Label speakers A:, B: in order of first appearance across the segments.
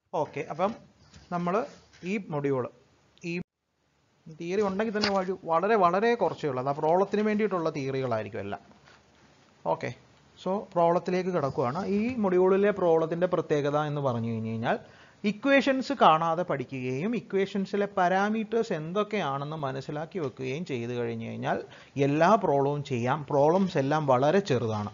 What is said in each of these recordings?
A: okay അപ്പം നമ്മൾ ഈ മൊഡ്യൂൾ ഈ തിയറി ഉണ്ടെങ്കിൽ തന്നെ വഴി വളരെ വളരെ കുറച്ചേ ഉള്ളൂ അത് ആ പ്രോബ്ലത്തിന് വേണ്ടിയിട്ടുള്ള തിയറികളായിരിക്കും എല്ലാം ഓക്കെ സോ പ്രോബ്ലത്തിലേക്ക് കിടക്കുകയാണ് ഈ മൊഡ്യൂളിലെ പ്രോബ്ലത്തിൻ്റെ പ്രത്യേകത എന്ന് പറഞ്ഞു കഴിഞ്ഞ് കഴിഞ്ഞാൽ ഇക്വേഷൻസ് കാണാതെ പഠിക്കുകയും ഇക്വേഷൻസിലെ പാരാമീറ്റേഴ്സ് എന്തൊക്കെയാണെന്ന് മനസ്സിലാക്കി വെക്കുകയും ചെയ്തു കഴിഞ്ഞ് കഴിഞ്ഞാൽ എല്ലാ പ്രോബ്ലവും ചെയ്യാം പ്രോബ്ലംസ് എല്ലാം വളരെ ചെറുതാണ്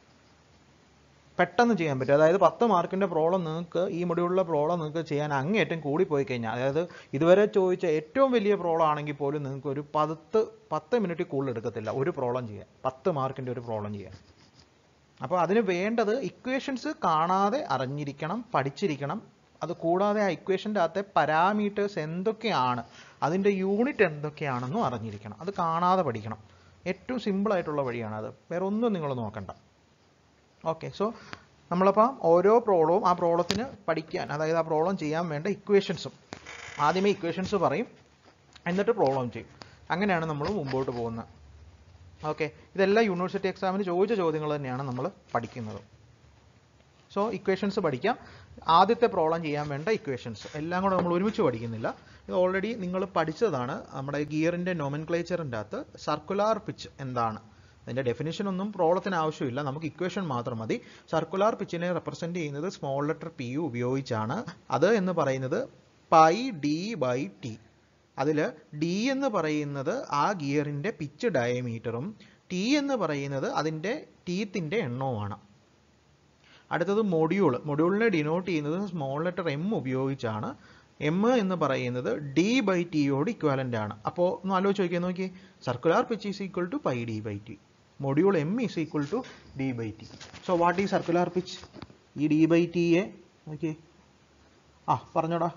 A: പെട്ടെന്ന് ചെയ്യാൻ പറ്റും അതായത് പത്ത് മാർക്കിൻ്റെ പ്രോബ്ലം നിങ്ങൾക്ക് ഈ മൊഡ്യൂളിലെ പ്രോബ്ലം നിങ്ങൾക്ക് ചെയ്യാൻ അങ്ങേയറ്റം കൂടിപ്പോയി കഴിഞ്ഞാൽ അതായത് ഇതുവരെ ചോദിച്ച ഏറ്റവും വലിയ പ്രോബ്ലം ആണെങ്കിൽ പോലും നിങ്ങൾക്ക് ഒരു പത്ത് പത്ത് മിനിറ്റ് കൂടുതൽ എടുക്കത്തില്ല ഒരു പ്രോബ്ലം ചെയ്യാൻ പത്ത് മാർക്കിൻ്റെ ഒരു പ്രോബ്ലം ചെയ്യാൻ അപ്പോൾ അതിന് വേണ്ടത് ഇക്വേഷൻസ് കാണാതെ അറിഞ്ഞിരിക്കണം പഠിച്ചിരിക്കണം അത് കൂടാതെ ആ ഇക്വേഷൻ്റെ അകത്തെ പാരാമീറ്റേഴ്സ് എന്തൊക്കെയാണ് അതിൻ്റെ യൂണിറ്റ് എന്തൊക്കെയാണെന്നും അറിഞ്ഞിരിക്കണം അത് കാണാതെ പഠിക്കണം ഏറ്റവും സിമ്പിളായിട്ടുള്ള വഴിയാണ് അത് വേറെ ഒന്നും നിങ്ങൾ നോക്കണ്ട ഓക്കെ സോ നമ്മളപ്പോൾ ഓരോ പ്രോബ്ലവും ആ പ്രോബ്ലത്തിന് പഠിക്കാൻ അതായത് ആ പ്രോബ്ലം ചെയ്യാൻ വേണ്ട ഇക്വേഷൻസും ആദ്യമേ ഇക്വേഷൻസ് പറയും എന്നിട്ട് പ്രോബ്ലം ചെയ്യും അങ്ങനെയാണ് നമ്മൾ മുമ്പോട്ട് പോകുന്നത് ഓക്കെ ഇതെല്ലാം യൂണിവേഴ്സിറ്റി എക്സാമിന് ചോദിച്ച ചോദ്യങ്ങൾ തന്നെയാണ് നമ്മൾ പഠിക്കുന്നത് സോ ഇക്വേഷൻസ് പഠിക്കാം ആദ്യത്തെ പ്രോബ്ലം ചെയ്യാൻ വേണ്ട ഇക്വേഷൻസ് എല്ലാം കൂടെ നമ്മൾ ഒരുമിച്ച് പഠിക്കുന്നില്ല ഇത് ഓൾറെഡി നിങ്ങൾ പഠിച്ചതാണ് നമ്മുടെ ഗിയറിൻ്റെ നോമൻക്ലേച്ചറിൻ്റെ അകത്ത് സർക്കുലാർ പിച്ച് എന്താണ് അതിൻ്റെ ഡെഫിനിഷൻ ഒന്നും പ്രോബ്ലത്തിന് ആവശ്യമില്ല നമുക്ക് ഇക്വേഷൻ മാത്രം മതി സർക്കുലാർ പിച്ചിനെ റെപ്രസെൻറ്റ് ചെയ്യുന്നത് സ്മോൾ ലെറ്റർ പി യു ഉപയോഗിച്ചാണ് അത് എന്ന് പറയുന്നത് പൈ ഡി ബൈ ടി അതിൽ ഡി എന്ന് പറയുന്നത് ആ ഗിയറിൻ്റെ പിച്ച് ഡയമീറ്ററും ടി എന്ന് പറയുന്നത് അതിൻ്റെ ടീത്തിൻ്റെ എണ്ണവുമാണ് അടുത്തത് മൊഡ്യൂൾ മൊഡ്യൂളിനെ ഡിനോട്ട് ചെയ്യുന്നത് സ്മോൾ ലെറ്റർ എം ഉപയോഗിച്ചാണ് എം എന്ന് പറയുന്നത് ഡി ബൈ ടിയോട് ഇക്വാലൻ്റ് ആണ് അപ്പോൾ ഒന്ന് ആലോചിച്ച് നോക്കിയാൽ നോക്കി circular pitch is equal to pi D by T module M is equal to D by T so what ഈ സർക്കുലാർ പിച്ച് ഈ ഡി ബൈ ടിയെ നോക്കി ആ പറഞ്ഞോടാ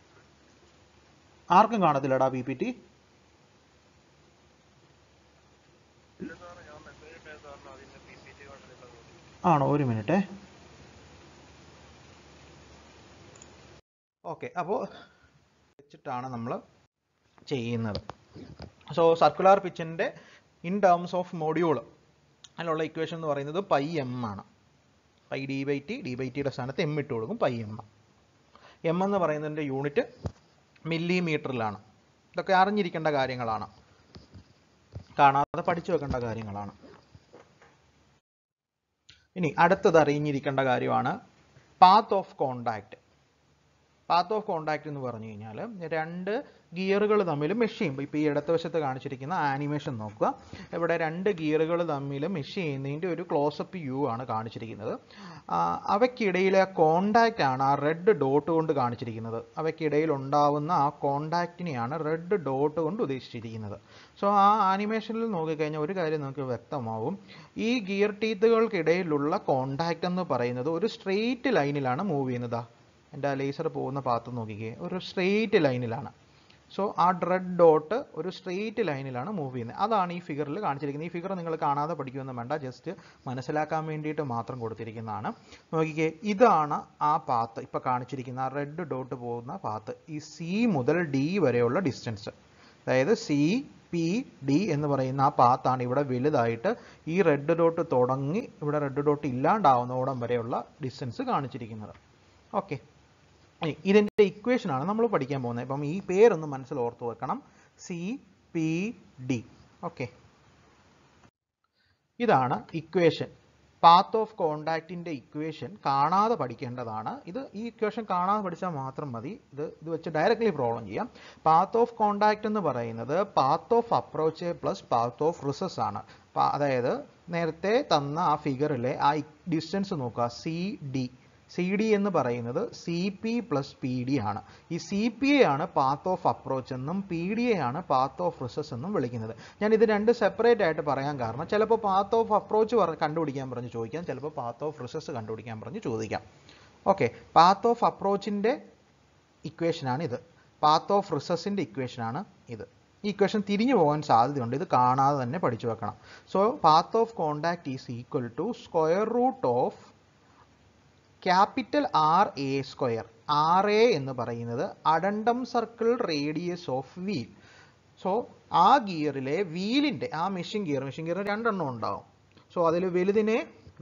A: ആർക്കും കാണത്തില്ലടാ പി പി ടി ആണോ ഒരു മിനിറ്റ് ഓക്കെ അപ്പോൾ വെച്ചിട്ടാണ് നമ്മൾ ചെയ്യുന്നത് സോ സർക്കുലാർ പിച്ചിൻ്റെ ഇൻ ടേംസ് ഓഫ് മൊഡ്യൂൾ അതിലുള്ള ഇക്വേഷൻ എന്ന് പറയുന്നത് പൈ എം ആണ് pi D by T D by ടിയുടെ സ്ഥാനത്ത് എം ഇട്ട് കൊടുക്കും പൈ എം എം എന്ന് പറയുന്നതിൻ്റെ യൂണിറ്റ് മില്ലിമീറ്ററിലാണ് ഇതൊക്കെ അറിഞ്ഞിരിക്കേണ്ട കാര്യങ്ങളാണ് കാണാതെ പഠിച്ചു വെക്കേണ്ട കാര്യങ്ങളാണ് ഇനി അടുത്തത് അറിഞ്ഞിരിക്കേണ്ട കാര്യമാണ് path of contact path of contact എന്ന് പറഞ്ഞു കഴിഞ്ഞാൽ രണ്ട് ഗിയറുകൾ തമ്മിൽ മെഷ് ചെയ്യുമ്പോൾ ഇപ്പോൾ ഈ ഇടത്ത് വശത്ത് കാണിച്ചിരിക്കുന്ന ആനിമേഷൻ നോക്കുക ഇവിടെ രണ്ട് ഗിയറുകൾ തമ്മിൽ മെഷ് ചെയ്യുന്നതിൻ്റെ ഒരു ക്ലോസപ്പ് വ്യൂ ആണ് കാണിച്ചിരിക്കുന്നത് ആ, അവയ്ക്കിടയിലെ കോണ്ടാക്റ്റ് ആണ് ആ റെഡ് ഡോട്ട് കൊണ്ട് കാണിച്ചിരിക്കുന്നത് അവയ്ക്കിടയിൽ ഉണ്ടാവുന്ന ആ കോണ്ടാക്റ്റിനെയാണ് റെഡ് ഡോട്ട് കൊണ്ട് ഉദ്ദേശിച്ചിരിക്കുന്നത് സോ ആ ആനിമേഷനിൽ നോക്കിക്കഴിഞ്ഞാൽ ഒരു കാര്യം നമുക്ക് വ്യക്തമാവും ഈ ഗിയർ ടീത്തുകൾക്കിടയിലുള്ള കോണ്ടാക്റ്റ് എന്ന് പറയുന്നത് ഒരു സ്ട്രെയിറ്റ് ലൈനിലാണ് മൂവ് ചെയ്യുന്നത് എൻ്റെ ആ ലേസർ പോകുന്ന പാത്ത് നോക്കിക്കേ ഒരു സ്ട്രെയിറ്റ് ലൈനിലാണ് സോ ആ റെഡ് ഡോട്ട് ഒരു സ്ട്രെയിറ്റ് ലൈനിലാണ് മൂവ് ചെയ്യുന്നത് അതാണ് ഈ ഫിഗറിൽ കാണിച്ചിരിക്കുന്നത് ഈ ഫിഗർ നിങ്ങൾ കാണാതെ പഠിക്കുമെന്ന് വേണ്ട ജസ്റ്റ് മനസ്സിലാക്കാൻ വേണ്ടിയിട്ട് മാത്രം കൊടുത്തിരിക്കുന്നതാണ് നോക്കിക്കേ ഇതാണ് ആ പാത്ത് ഇപ്പോൾ കാണിച്ചിരിക്കുന്ന ആ റെഡ് ഡോട്ട് പോകുന്ന പാത്ത് ഈ സി മുതൽ ഡി വരെയുള്ള ഡിസ്റ്റൻസ് അതായത് സി പി ഡി എന്ന് പറയുന്ന ആ പാത്താണ് ഇവിടെ വലുതായിട്ട് ഈ റെഡ് ഡോട്ട് തുടങ്ങി ഇവിടെ റെഡ് ഡോട്ട് ഇല്ലാണ്ടാവുന്നോടം വരെയുള്ള ഡിസ്റ്റൻസ് കാണിച്ചിരിക്കുന്നത് ഓക്കെ ഇനി ഇതിൻ്റെ ഇക്വേഷനാണ് നമ്മൾ പഠിക്കാൻ പോകുന്നത് ഇപ്പം ഈ പേരൊന്ന് മനസ്സിൽ ഓർത്ത് വെക്കണം സി പി ഡി ഓക്കെ ഇതാണ് ഇക്വേഷൻ പാത്ത് ഓഫ് കോണ്ടാക്റ്റിൻ്റെ ഇക്വേഷൻ കാണാതെ പഠിക്കേണ്ടതാണ് ഇത് ഈ ഇക്വേഷൻ കാണാതെ പഠിച്ചാൽ മാത്രം മതി ഇത് ഇത് വെച്ച് ഡയറക്റ്റ്ലി പ്രോബ്ലം ചെയ്യാം പാത്ത് ഓഫ് കോണ്ടാക്റ്റ് എന്ന് പറയുന്നത് path of approach plus path of recess ആണ് പാ- അതായത് നേരത്തെ തന്ന ആ ഫിഗറിലെ ആ ഡിസ്റ്റൻസ് നോക്കുക സി ഡി സി ഡി എന്ന് പറയുന്നത് C P plus P D ആണ് ഈ സി പി എ ആണ് പാത്ത് ഓഫ് അപ്രോച്ച് എന്നും പി ഡി എ ആണ് പാത്ത് ഓഫ് റിസസ് എന്നും വിളിക്കുന്നത് ഞാൻ ഇത് രണ്ട് സെപ്പറേറ്റ് ആയിട്ട് പറയാൻ കാരണം ചിലപ്പോൾ പാത്ത് ഓഫ് അപ്രോച്ച് കണ്ടുപിടിക്കാൻ പറഞ്ഞ് ചോദിക്കാം ചിലപ്പോൾ പാത്ത് ഓഫ് റിസസ് കണ്ടുപിടിക്കാൻ പറഞ്ഞ് ചോദിക്കാം ഓക്കെ പാത്ത് ഓഫ് അപ്രോച്ചിൻ്റെ ഇക്വേഷനാണ് ഇത് പാത്ത് ഓഫ് റിസസിൻ്റെ ഇക്വേഷനാണ് ഇത് ഈ ഇക്വേഷൻ തിരിഞ്ഞു പോകാൻ സാധ്യതയുണ്ട് ഇത് കാണാതെ തന്നെ പഠിച്ചു വെക്കണം so path of contact is equal to square root of capital R A square R A എന്ന് പറയുന്നത് addendum circle radius of wheel so ആ ഗിയറിലെ വീലിൻ്റെ ആ മെഷീൻ ഗിയർ മെഷീൻ ഗിയർ രണ്ടെണ്ണം ഉണ്ടാവും സോ അതിൽ വലുതിനെ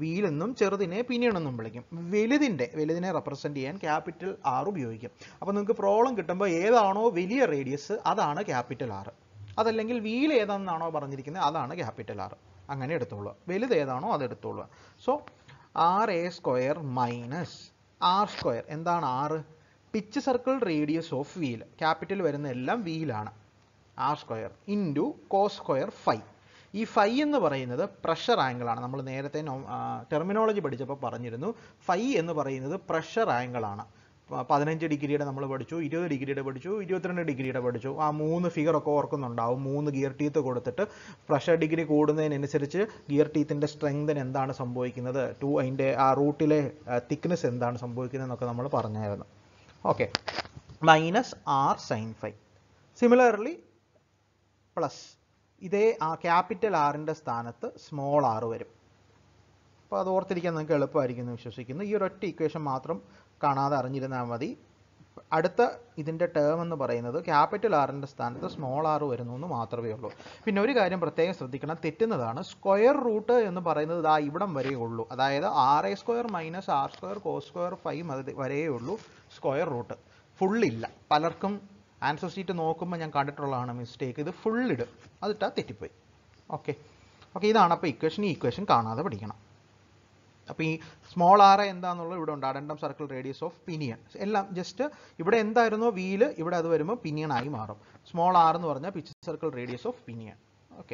A: വീൽ എന്നും ചെറുതിനെ പിനിയൺ എന്നും വിളിക്കും വലുതിൻ്റെ വലുതിനെ റെപ്രസെൻ്റ് ചെയ്യാൻ ക്യാപിറ്റൽ ആർ ഉപയോഗിക്കും അപ്പോൾ നിങ്ങൾക്ക് പ്രോബ്ലം കിട്ടുമ്പോൾ ഏതാണോ വലിയ റേഡിയസ് അതാണ് ക്യാപിറ്റൽ ആർ അതല്ലെങ്കിൽ വീൽ ഏതാണെന്നാണോ പറഞ്ഞിരിക്കുന്നത് അതാണ് ക്യാപിറ്റൽ ആർ അങ്ങനെ എടുത്തോളുക വലുത് ഏതാണോ അത് എടുത്തോളുക so R A square minus R square എന്താണ് R pitch circle radius of wheel capital വരുന്ന എല്ലാം വീലാണ് R square into cos square phi ഈ ഫൈ എന്ന് പറയുന്നത് പ്രഷർ ആംഗിളാണ് നമ്മൾ നേരത്തെ ടെർമിനോളജി പഠിച്ചപ്പോൾ പറഞ്ഞിരുന്നു ഫൈ എന്ന് പറയുന്നത് പ്രഷർ ആംഗിളാണ് പതിനഞ്ച് ഡിഗ്രിയുടെ നമ്മൾ പഠിച്ചു ഇരുപത് ഡിഗ്രിയുടെ പഠിച്ചു ഇരുപത്തിരണ്ട് ഡിഗ്രിയുടെ പഠിച്ചു ആ മൂന്ന് ഫിഗർ ഒക്കെ ഓർക്കുന്നുണ്ടാവും മൂന്ന് ഗിയർ ടീത്ത് കൊടുത്തിട്ട് പ്രഷർ ഡിഗ്രി കൂടുന്നതിനനുസരിച്ച് ഗിയർ ടീത്തിൻ്റെ സ്ട്രെങ്തിന് എന്താണ് സംഭവിക്കുന്നത് ടു അതിൻ്റെ ആ റൂട്ടിലെ തിക്നെസ് എന്താണ് സംഭവിക്കുന്നത് എന്നൊക്കെ നമ്മൾ പറഞ്ഞായിരുന്നു okay minus R sine phi similarly plus ഇതേ ആ ക്യാപിറ്റൽ ആറിൻ്റെ സ്ഥാനത്ത് സ്മോൾ ആർ വരും അപ്പോൾ അത് ഓർത്തിരിക്കാൻ നിങ്ങൾക്ക് എളുപ്പമായിരിക്കും എന്ന് വിശ്വസിക്കുന്നു ഈ ഒരൊറ്റ ഇക്വേഷൻ മാത്രം കാണാതെ അറിഞ്ഞിരുന്നാൽ മതി അടുത്ത ഇതിൻ്റെ ടേം എന്ന് പറയുന്നത് ക്യാപിറ്റൽ ആറിൻ്റെ സ്ഥാനത്ത് സ്മോൾ ആർ വരുന്നു എന്ന് മാത്രമേ ഉള്ളൂ പിന്നെ ഒരു കാര്യം പ്രത്യേകം ശ്രദ്ധിക്കണം തെറ്റുന്നതാണ് സ്ക്വയർ റൂട്ട് എന്ന് പറയുന്നത് ഇതാ ഇവിടം വരെയേ ഉള്ളൂ അതായത് R A square minus R square cos square phi അത് വരെയേ ഉള്ളൂ സ്ക്വയർ റൂട്ട് ഫുള്ളില്ല പലർക്കും ആൻസർ ഷീറ്റ് നോക്കുമ്പോൾ ഞാൻ കണ്ടിട്ടുള്ളതാണ് മിസ്റ്റേക്ക് ഇത് ഫുൾ ഇടും അതിട്ടാ തെറ്റിപ്പോയി ഓക്കെ ഓക്കെ ഇതാണ് അപ്പോൾ ഇക്വേഷൻ ഈ ഇക്വേഷൻ കാണാതെ പഠിക്കണം അപ്പോൾ ഈ സ്മോൾ ആർ എന്താണെന്നുള്ളത് ഇവിടെ ഉണ്ട് addendum circle radius of pinion എല്ലാം ജസ്റ്റ് ഇവിടെ എന്തായിരുന്നോ വീല് ഇവിടെ അത് വരുമ്പോൾ പിനിയൻ ആയി മാറും സ്മോൾ ആർ എന്ന് പറഞ്ഞാൽ pitch circle radius of pinion okay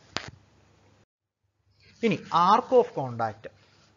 A: ഇനി arc of contact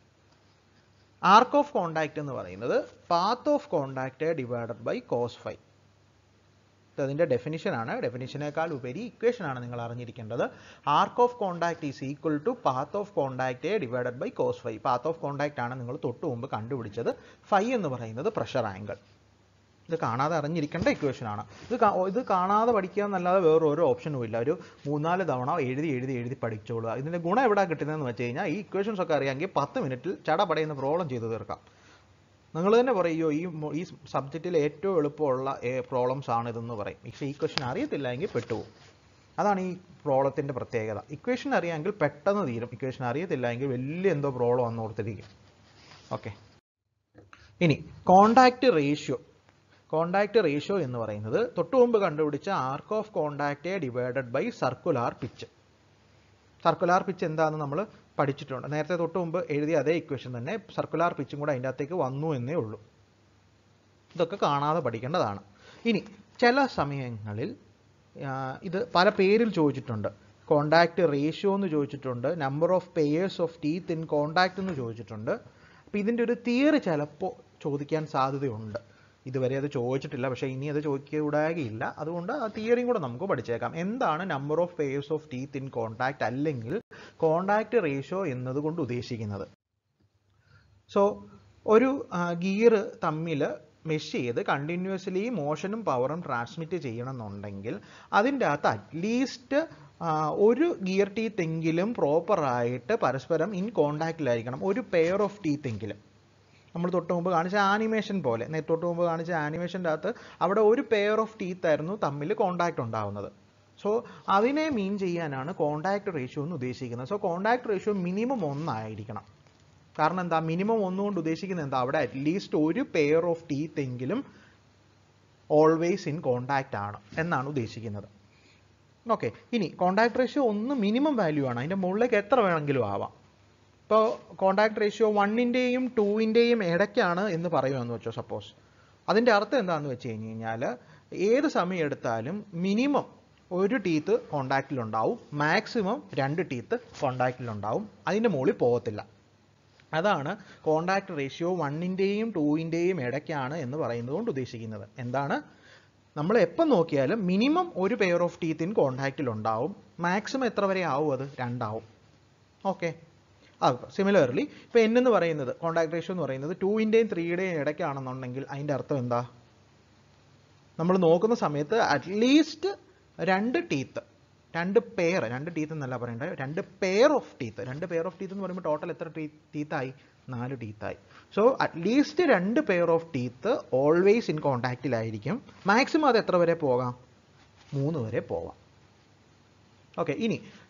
A: arc of contact എന്ന് പറയുന്നത് path of contact divided by cos phi അതിൻ്റെ ഡെഫിനിഷനാണ് ഡെഫിനിഷനേക്കാൾ ഉപരി ഇക്വേഷനാണ് നിങ്ങൾ അറിഞ്ഞിരിക്കേണ്ടത് arc of contact is equal to path of contact divided by cos phi path of contact ആണ് നിങ്ങൾ തൊട്ട് മുമ്പ് കണ്ടുപിടിച്ചത് ഫൈ എന്ന് പറയുന്നത് പ്രഷർ ആംഗിൾ ഇത് കാണാതെ അറിഞ്ഞിരിക്കേണ്ട ഇക്വേഷനാണ് ഇത് കാ- ഇത് കാണാതെ പഠിക്കുക എന്നല്ലാതെ വേറെ ഒരു ഓപ്ഷനും ഇല്ല ഒരു മൂന്നാല് തവണ എഴുതി എഴുതി എഴുതി പഠിച്ചോളുക ഇതിൻ്റെ ഗുണം എവിടെ കിട്ടുന്നതെന്ന് വെച്ച് കഴിഞ്ഞാൽ ഈ ഇക്വേഷൻസ് ഒക്കെ അറിയാമെങ്കിൽ പത്ത് മിനിറ്റിൽ ചടപടയുന്ന പ്രോബ്ലം ചെയ്ത് തീർക്കാം നിങ്ങൾ തന്നെ പറയുമോ ഈ മൊ- ഈ സബ്ജക്റ്റിൽ ഏറ്റവും എളുപ്പമുള്ള പ്രോബ്ലംസ് ആണ് ഇതെന്ന് പറയും പക്ഷേ ഈ ക്വസ്റ്റൻ അറിയത്തില്ല എങ്കിൽ പെട്ടുപോകും അതാണ് ഈ പ്രോബ്ലത്തിൻ്റെ പ്രത്യേകത ഇക്വേഷൻ അറിയാമെങ്കിൽ പെട്ടെന്ന് തീരും ഇക്വേഷൻ അറിയത്തില്ല എങ്കിൽ വലിയ എന്തോ പ്രോബ്ലം വന്ന് ഓർത്തിരിക്കും ഓക്കെ ഇനി കോണ്ടാക്റ്റ് റേഷ്യോ കോണ്ടാക്റ്റ് റേഷ്യോ എന്ന് പറയുന്നത് തൊട്ടു മുമ്പ് കണ്ടുപിടിച്ച arc of contact divided by circular pitch circular pitch എന്താണെന്ന് നമ്മൾ പഠിച്ചിട്ടുണ്ട് നേരത്തെ തൊട്ട് മുമ്പ് എഴുതിയ അതേ ഇക്വേഷൻ തന്നെ സർക്കുലാർ പിച്ചും കൂടെ അതിൻ്റെ അകത്തേക്ക് വന്നു എന്നേ ഉള്ളൂ ഇതൊക്കെ കാണാതെ പഠിക്കേണ്ടതാണ് ഇനി ചില സമയങ്ങളിൽ ആ, ഇത് പല പേരിൽ ചോദിച്ചിട്ടുണ്ട് കോണ്ടാക്റ്റ് റേഷ്യോ എന്ന് ചോദിച്ചിട്ടുണ്ട് number of pairs of teeth in contact എന്ന് ചോദിച്ചിട്ടുണ്ട് അപ്പോൾ ഇതിൻ്റെ ഒരു തിയറി ചിലപ്പോൾ ചോദിക്കാൻ സാധ്യതയുണ്ട് ഇതുവരെ അത് ചോദിച്ചിട്ടില്ല പക്ഷേ ഇനി അത് ചോദിക്കൂടാകില്ല അതുകൊണ്ട് ആ തിയറിയും കൂടെ നമുക്ക് പഠിച്ചേക്കാം എന്താണ് number of pairs of teeth in contact അല്ലെങ്കിൽ കോണ്ടാക്റ്റ് റേഷ്യോ എന്നതുകൊണ്ട് ഉദ്ദേശിക്കുന്നത് സോ ഒരു ഗിയർ തമ്മിൽ മെഷ് ചെയ്ത് കണ്ടിന്യൂസ്ലി മോഷനും പവറും ട്രാൻസ്മിറ്റ് ചെയ്യണമെന്നുണ്ടെങ്കിൽ അതിൻ്റെ അകത്ത് അറ്റ്ലീസ്റ്റ് ഒരു ഗിയർ ടീത്ത് എങ്കിലും പ്രോപ്പറായിട്ട് പരസ്പരം ഇൻ കോണ്ടാക്റ്റിലായിരിക്കണം ഒരു പെയർ ഓഫ് ടീത്ത് എങ്കിലും നമ്മൾ തൊട്ട് മുമ്പ് കാണിച്ച ആനിമേഷൻ പോലെ നേ തൊട്ട് മുമ്പ് കാണിച്ച ആനിമേഷൻ്റെ അകത്ത് അവിടെ ഒരു പെയർ ഓഫ് ടീത്ത് ആയിരുന്നു തമ്മിൽ കോണ്ടാക്ട് ഉണ്ടാവുന്നത് സോ അതിനെ മീൻ ചെയ്യാനാണ് കോണ്ടാക്ട് റേഷ്യോ എന്ന് ഉദ്ദേശിക്കുന്നത് സോ കോണ്ടാക്ട് റേഷ്യോ മിനിമം ഒന്നായിരിക്കണം കാരണം എന്താ മിനിമം ഒന്നുകൊണ്ട് ഉദ്ദേശിക്കുന്നത് എന്താ അവിടെ അറ്റ്ലീസ്റ്റ് ഒരു പെയർ ഓഫ് ടീത്ത് എങ്കിലും ഓൾവേസ് ഇൻ കോണ്ടാക്റ്റ് ആണ് എന്നാണ് ഉദ്ദേശിക്കുന്നത് ഓക്കെ ഇനി കോണ്ടാക്ട് റേഷ്യോ ഒന്ന് മിനിമം വാല്യൂ ആണ് അതിൻ്റെ മുകളിലേക്ക് എത്ര വേണമെങ്കിലും ആവാം ഇപ്പോൾ കോണ്ടാക്ട് റേഷ്യോ വണ്ണിൻ്റെയും ടൂവിൻ്റെയും ഇടയ്ക്കാണ് എന്ന് പറയുമെന്ന് വെച്ചോ സപ്പോസ് അതിൻ്റെ അർത്ഥം എന്താണെന്ന് വെച്ച് കഴിഞ്ഞ് കഴിഞ്ഞാൽ ഏത് സമയം എടുത്താലും മിനിമം ഒരു ടീത്ത് കോണ്ടാക്റ്റിലുണ്ടാവും മാക്സിമം രണ്ട് ടീത്ത് കോണ്ടാക്റ്റിലുണ്ടാവും അതിൻ്റെ മുകളിൽ പോകത്തില്ല അതാണ് കോണ്ടാക്ട് റേഷ്യോ വണ്ണിൻ്റെയും ടൂവിൻ്റെയും ഇടയ്ക്കാണ് എന്ന് പറയുന്നത് കൊണ്ട് ഉദ്ദേശിക്കുന്നത് എന്താണ് നമ്മൾ എപ്പം നോക്കിയാലും മിനിമം ഒരു പെയർ ഓഫ് ടീത്ത് ഇൻ കോണ്ടാക്റ്റിൽ ഉണ്ടാവും മാക്സിമം എത്ര വരെ ആവും അത് രണ്ടാവും ഓക്കെ ആ സിമിലർലി ഇപ്പോൾ എൻ എന്ന് പറയുന്നത് കോണ്ടാക്ട് റേഷ്യോ എന്ന് പറയുന്നത് ടൂവിൻ്റെയും ത്രീയുടെയും ഇടയ്ക്കാണെന്നുണ്ടെങ്കിൽ അതിൻ്റെ അർത്ഥം എന്താ നമ്മൾ നോക്കുന്ന സമയത്ത് അറ്റ്ലീസ്റ്റ് രണ്ട് ടീത്ത് രണ്ട് പെയർ രണ്ട് ടീത്ത് എന്നല്ല പറയേണ്ടത് രണ്ട് പെയർ ഓഫ് ടീത്ത് രണ്ട് പെയർ ഓഫ് ടീത്ത് എന്ന് പറയുമ്പോൾ ടോട്ടൽ എത്ര ടീ ടീത്തായി നാല് ടീത്തായി സോ അറ്റ്ലീസ്റ്റ് രണ്ട് pair of teeth always in കോണ്ടാക്റ്റിലായിരിക്കും മാക്സിമം അത് എത്ര വരെ പോകാം മൂന്ന് വരെ പോവാം ഓക്കെ ഇനി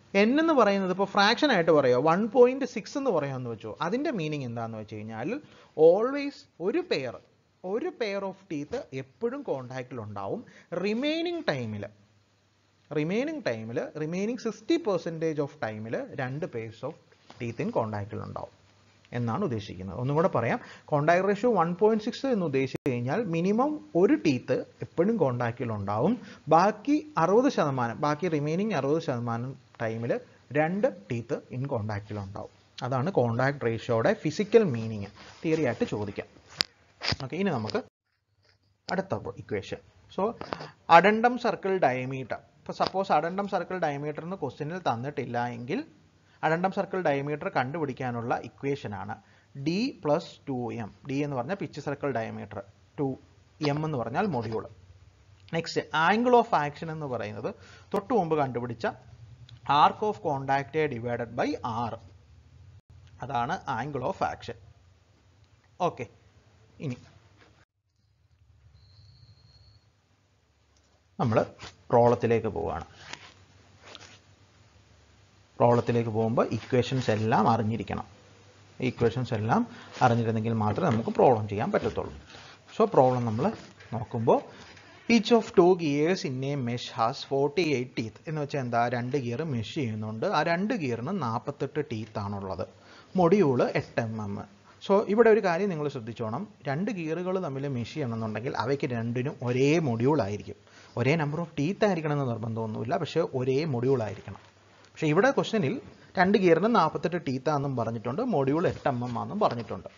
A: എൻ എന്ന് പറയുന്നത് ഇപ്പോൾ ഫ്രാക്ഷൻ ആയിട്ട് പറയുമോ വൺ പോയിന്റ് സിക്സ് എന്ന് പറയാമെന്ന് വെച്ചോ അതിൻ്റെ മീനിങ് എന്താണെന്ന് വെച്ച് കഴിഞ്ഞാൽ ഓൾവേസ് ഒരു പെയർ ഒരു പെയർ ഓഫ് ടീത്ത് എപ്പോഴും കോണ്ടാക്റ്റിൽ ഉണ്ടാവും റിമൈനിങ് ടൈമിൽ റിമൈനിങ് ടൈമിൽ റിമൈനിങ് സിക്സ്റ്റി പെർസെൻറ്റേജ് ഓഫ് ടൈമിൽ രണ്ട് പെയർസ് ഓഫ് ടീത്ത് ഇൻ കോണ്ടാക്റ്റിൽ ഉണ്ടാവും എന്നാണ് ഉദ്ദേശിക്കുന്നത് ഒന്നും കൂടെ പറയാം contact ratio one point six എന്ന് ഉദ്ദേശിച്ച് കഴിഞ്ഞാൽ മിനിമം ഒരു ടീത്ത് എപ്പോഴും കോണ്ടാക്റ്റിൽ ഉണ്ടാവും ബാക്കി അറുപത് ശതമാനം ബാക്കി റിമൈനിങ് അറുപത് ശതമാനം ടൈമിൽ രണ്ട് ടീത്ത് ഇൻ കോണ്ടാക്റ്റിൽ ഉണ്ടാവും അതാണ് കോണ്ടാക്ട് റേഷ്യോയുടെ ഫിസിക്കൽ മീനിങ് തിയറി ആയിട്ട് ചോദിക്കാം ഓക്കെ ഇനി നമുക്ക് അടുത്ത equation so addendum circle diameter ഇപ്പോൾ സപ്പോസ് അഡണ്ടം സർക്കിൾ ഡയമീറ്റർ എന്ന് ക്വസ്റ്റ്യനിൽ തന്നിട്ടില്ല എങ്കിൽ അഡണ്ടം സർക്കിൾ ഡയമീറ്റർ കണ്ടുപിടിക്കാനുള്ള ഇക്വേഷനാണ് D plus two M D എന്ന് പറഞ്ഞാൽ pitch circle diameter two M എന്ന് പറഞ്ഞാൽ module next angle of action എന്ന് പറയുന്നത് തൊട്ട് മുമ്പ് കണ്ടുപിടിച്ച arc of contact divided by R അതാണ് ആംഗിൾ ഓഫ് ആക്ഷൻ ഓക്കെ ഇനി നമ്മൾ പ്രോളത്തിലേക്ക് പോവുകയാണ് പ്രോബ്ലത്തിലേക്ക് പോകുമ്പോൾ ഇക്വേഷൻസ് എല്ലാം അറിഞ്ഞിരിക്കണം ഇക്വേഷൻസ് എല്ലാം അറിഞ്ഞിരുന്നെങ്കിൽ മാത്രമേ നമുക്ക് പ്രോബ്ലം ചെയ്യാൻ പറ്റത്തുള്ളൂ സോ പ്രോബ്ലം നമ്മൾ നോക്കുമ്പോൾ each of two gears in a mesh has forty eight teeth എന്ന് വെച്ചാൽ എന്താ രണ്ട് ഗിയർ മെഷ് ചെയ്യുന്നുണ്ട് ആ രണ്ട് ഗിയറിന് നാൽപ്പത്തെട്ട് ടീത്ത് ആണുള്ളത് മൊഡ്യൂള് എട്ട് എം എം സോ ഇവിടെ ഒരു കാര്യം നിങ്ങൾ ശ്രദ്ധിച്ചോണം രണ്ട് ഗിയറുകൾ തമ്മിൽ മെഷ് ചെയ്യണമെന്നുണ്ടെങ്കിൽ അവയ്ക്ക് രണ്ടിനും ഒരേ മൊഡ്യൂൾ ആയിരിക്കും ഒരേ നമ്പർ ഓഫ് ടീത്ത് ആയിരിക്കണം എന്ന് നിർബന്ധമൊന്നുമില്ല പക്ഷേ ഒരേ മൊഡ്യൂൾ ആയിരിക്കണം പക്ഷേ ഇവിടെ ക്വസ്റ്റനിൽ രണ്ട് ഗിയറിന് നാൽപ്പത്തെട്ട് ടീത്താന്നും പറഞ്ഞിട്ടുണ്ട് മൊഡ്യൂൾ എട്ട് എം എം ആണെന്നും പറഞ്ഞിട്ടുണ്ട്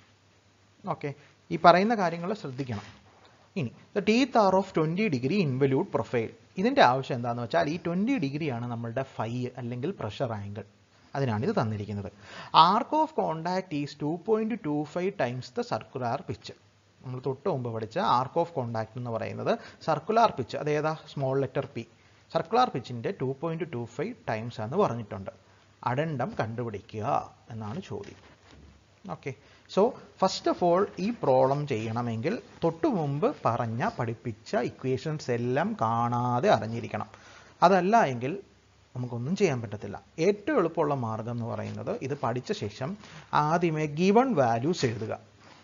A: ഓക്കെ ഈ പറയുന്ന കാര്യങ്ങൾ ശ്രദ്ധിക്കണം ഇനി the teeth are of twenty degree involute profile ഇതിൻ്റെ ആവശ്യം എന്താണെന്ന് വെച്ചാൽ ഈ ട്വൻറ്റി ഡിഗ്രിയാണ് നമ്മളുടെ ഫൈ അല്ലെങ്കിൽ പ്രഷർ ആംഗിൾ അതിനാണ് ഇത് തന്നിരിക്കുന്നത് arc of contact is two point two five times the circular pitch നമ്മൾ തൊട്ട് മുമ്പ് പഠിച്ച ആർക്ക് ഓഫ് കോണ്ടാക്ട് എന്ന് പറയുന്നത് സർക്കുലാർ പിച്ച് അതേതാ സ്മോൾ ലെറ്റർ പി സർക്കുലാർ പിച്ചിൻ്റെ two point two five times എന്ന് പറഞ്ഞിട്ടുണ്ട് അഡണ്ടം കണ്ടുപിടിക്കുക എന്നാണ് ചോദ്യം okay so first of all ഈ പ്രോബ്ലം ചെയ്യണമെങ്കിൽ തൊട്ടു മുമ്പ് പറഞ്ഞ പഠിപ്പിച്ച ഇക്വേഷൻസ് എല്ലാം കാണാതെ അറിഞ്ഞിരിക്കണം അതല്ല എങ്കിൽ നമുക്കൊന്നും ചെയ്യാൻ പറ്റത്തില്ല ഏറ്റവും എളുപ്പമുള്ള മാർഗം എന്ന് പറയുന്നത് ഇത് പഠിച്ച ശേഷം ആദ്യമേ ഗിവൺ വാല്യൂസ് എഴുതുക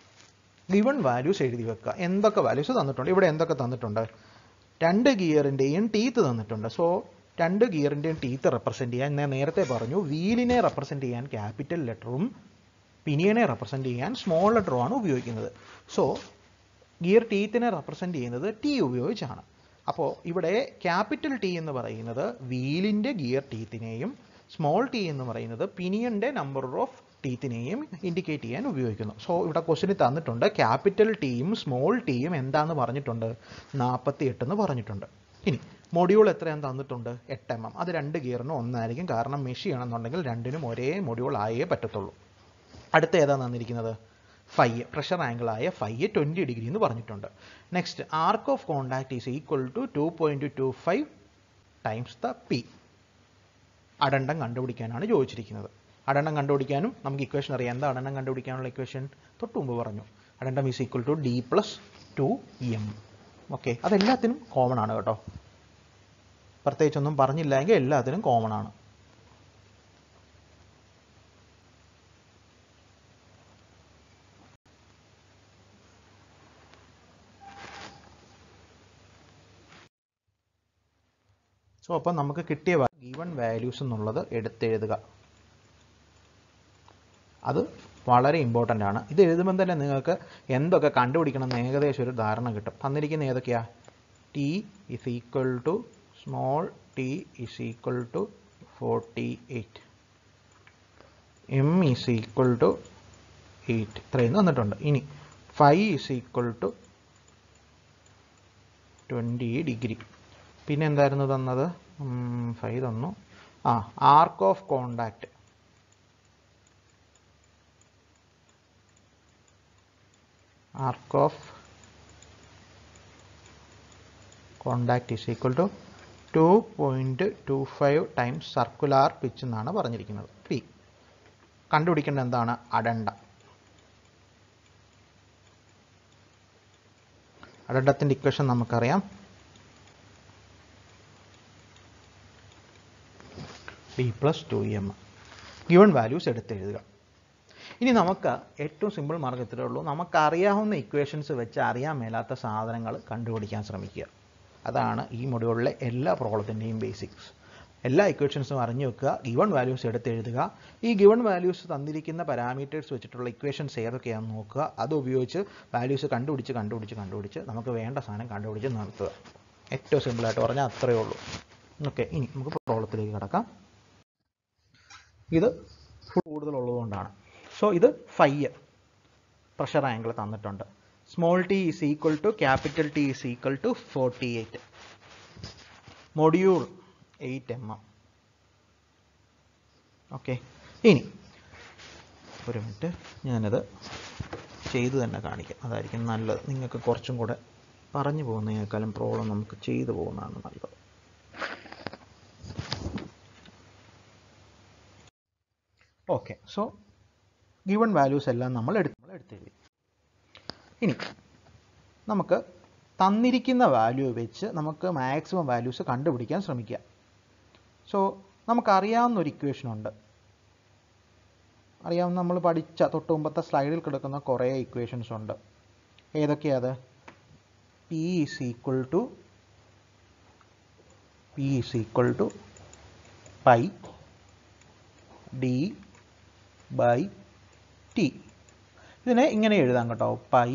A: ഗിവൺ വാല്യൂസ് എഴുതി വെക്കുക എന്തൊക്കെ വാല്യൂസ് തന്നിട്ടുണ്ട് ഇവിടെ എന്തൊക്കെ തന്നിട്ടുണ്ട് രണ്ട് ഗിയറിൻ്റെയും ടീത്ത് തന്നിട്ടുണ്ട് സോ രണ്ട് ഗിയറിൻ്റെയും ടീത്ത് റെപ്രസെൻറ്റ് ചെയ്യാൻ ഞാൻ നേരത്തെ പറഞ്ഞു വീലിനെ റെപ്രസെൻറ്റ് ചെയ്യാൻ ക്യാപിറ്റൽ ലെറ്ററും പിനിയനെ റെപ്രസെൻറ്റ് ചെയ്യാൻ സ്മോൾ ലെറ്ററുമാണ് ഉപയോഗിക്കുന്നത് സോ ഗിയർ ടീത്തിനെ റെപ്രസെൻറ്റ് ചെയ്യുന്നത് ടി ഉപയോഗിച്ചാണ് അപ്പോൾ ഇവിടെ ക്യാപിറ്റൽ ടി എന്ന് പറയുന്നത് വീലിൻ്റെ ഗിയർ ടീത്തിനെയും സ്മോൾ ടി എന്ന് പറയുന്നത് പിനിയൻ്റെ നമ്പർ ഓഫ് ടീത്തിനെയും ഇൻഡിക്കേറ്റ് ചെയ്യാൻ ഉപയോഗിക്കുന്നു സോ ഇവിടെ ക്വസ്റ്റിന് തന്നിട്ടുണ്ട് ക്യാപിറ്റൽ ടിയും സ്മോൾ ടിയും എന്താന്ന് പറഞ്ഞിട്ടുണ്ട് നാൽപ്പത്തി എട്ട് എന്ന് പറഞ്ഞിട്ടുണ്ട് ഇനി മൊഡ്യൂൾ എത്രയാന്ന് തന്നിട്ടുണ്ട് എട്ട് എം എം അത് രണ്ട് ഗിയറിനും ഒന്നായിരിക്കും കാരണം മെഷ് ചെയ്യണമെന്നുണ്ടെങ്കിൽ രണ്ടിനും ഒരേ മൊഡ്യൂൾ ആയേ പറ്റത്തുള്ളൂ അടുത്ത ഏതാണ് തന്നിരിക്കുന്നത് ഫൈ പ്രഷർ ആംഗിൾ ആയ ഫൈ ട്വൻറ്റി ഡിഗ്രി എന്ന് പറഞ്ഞിട്ടുണ്ട് next arc of contact is equal to two point two five times the P addendum കണ്ടുപിടിക്കാനാണ് ചോദിച്ചിരിക്കുന്നത് അടണ്ടം കണ്ടുപിടിക്കാനും നമുക്ക് ഇക്വേഷൻ അറിയാം എന്താ അടണ്ടം കണ്ടുപിടിക്കാനുള്ള ഇക്വേഷൻ തൊട്ട് മുമ്പ് പറഞ്ഞു addendum is equal to D plus two M okay അതെല്ലാത്തിനും കോമൺ ആണ് കേട്ടോ പ്രത്യേകിച്ചൊന്നും പറഞ്ഞില്ല എങ്കിൽ എല്ലാത്തിനും കോമൺ ആണ് സോ അപ്പം നമുക്ക് കിട്ടിയ ഗീവൺ വാല്യൂസ് എന്നുള്ളത് എടുത്തെഴുതുക അത് വളരെ ഇമ്പോർട്ടൻ്റ് ആണ് ഇത് എഴുതുമ്പം തന്നെ നിങ്ങൾക്ക് എന്തൊക്കെ കണ്ടുപിടിക്കണം എന്ന് ഏകദേശം ഒരു ധാരണ കിട്ടും തന്നിരിക്കുന്ന ഏതൊക്കെയാ T is equal to small T is equal to forty eight M is equal to eight ഇത്രയും തന്നിട്ടുണ്ട് ഇനി phi is equal to twenty degree പിന്നെ എന്തായിരുന്നു തന്നത് ഫൈവ് തന്നു ആ arc of contact arc of contact is equal to two point two five times circular pitch എന്നാണ് പറഞ്ഞിരിക്കുന്നത് പി കണ്ടുപിടിക്കേണ്ടത് എന്താണ് അടണ്ട അടണ്ടത്തിൻ്റെ ഇക്വേഷൻ നമുക്കറിയാം D plus two M given values എടുത്തെഴുതുക ഇനി നമുക്ക് ഏറ്റവും സിമ്പിൾ മാർഗ്ഗം ഇത്രയേ ഉള്ളൂ നമുക്കറിയാവുന്ന ഇക്വേഷൻസ് വെച്ച് അറിയാൻ മേലാത്ത സാധനങ്ങൾ കണ്ടുപിടിക്കാൻ ശ്രമിക്കുക അതാണ് ഈ മൊഡ്യൂളിലെ എല്ലാ പ്രോബ്ലത്തിൻ്റെയും ബേസിക്സ് എല്ലാ ഇക്വേഷൻസും അറിഞ്ഞു വെക്കുക ഗിവൺ വാല്യൂസ് എടുത്തെഴുതുക ഈ ഗിവൺ വാല്യൂസ് തന്നിരിക്കുന്ന പാരാമീറ്റേഴ്സ് വെച്ചിട്ടുള്ള ഇക്വേഷൻസ് ഏതൊക്കെയാണെന്ന് നോക്കുക അത് ഉപയോഗിച്ച് വാല്യൂസ് കണ്ടുപിടിച്ച് കണ്ടുപിടിച്ച് കണ്ടുപിടിച്ച് നമുക്ക് വേണ്ട സാധനം കണ്ടുപിടിച്ച് നിർത്തുക ഏറ്റവും സിമ്പിളായിട്ട് പറഞ്ഞാൽ അത്രയേ ഉള്ളൂ ഓക്കെ ഇനി നമുക്ക് പ്രോബ്ലത്തിലേക്ക് കിടക്കാം ഇത് ഫുൾ കൂടുതലുള്ളതുകൊണ്ടാണ് സോ ഇത് ഫൈവ് പ്രഷർ ആംഗിൾ തന്നിട്ടുണ്ട് small T is equal to capital T is equal to forty eight module eight M M okay ഇനി ഒരു മിനിറ്റ് ഞാനത് ചെയ്തു തന്നെ കാണിക്കാം അതായിരിക്കും നല്ലത് നിങ്ങൾക്ക് കുറച്ചും കൂടെ പറഞ്ഞു പോകുന്നതിനേക്കാളും പ്രോബ്ലം നമുക്ക് ചെയ്തു പോകുന്നതാണ് നല്ലത് ഓക്കെ സോ ഗിവൺ വാല്യൂസ് എല്ലാം നമ്മൾ എടുത്ത് നമ്മൾ എടുത്തെഴുതി ഇനി നമുക്ക് തന്നിരിക്കുന്ന വാല്യൂ വെച്ച് നമുക്ക് മാക്സിമം വാല്യൂസ് കണ്ടുപിടിക്കാൻ ശ്രമിക്കുക സോ നമുക്കറിയാവുന്ന ഒരു ഇക്വേഷൻ ഉണ്ട് അറിയാവുന്ന നമ്മൾ പഠിച്ച തൊട്ട് മുമ്പത്തെ സ്ലൈഡിൽ കിടക്കുന്ന കുറേ ഇക്വേഷൻസ് ഉണ്ട് ഏതൊക്കെയത് P is equal to P is equal to pi D by T ഇതിനെ ഇങ്ങനെ എഴുതാം കേട്ടോ pi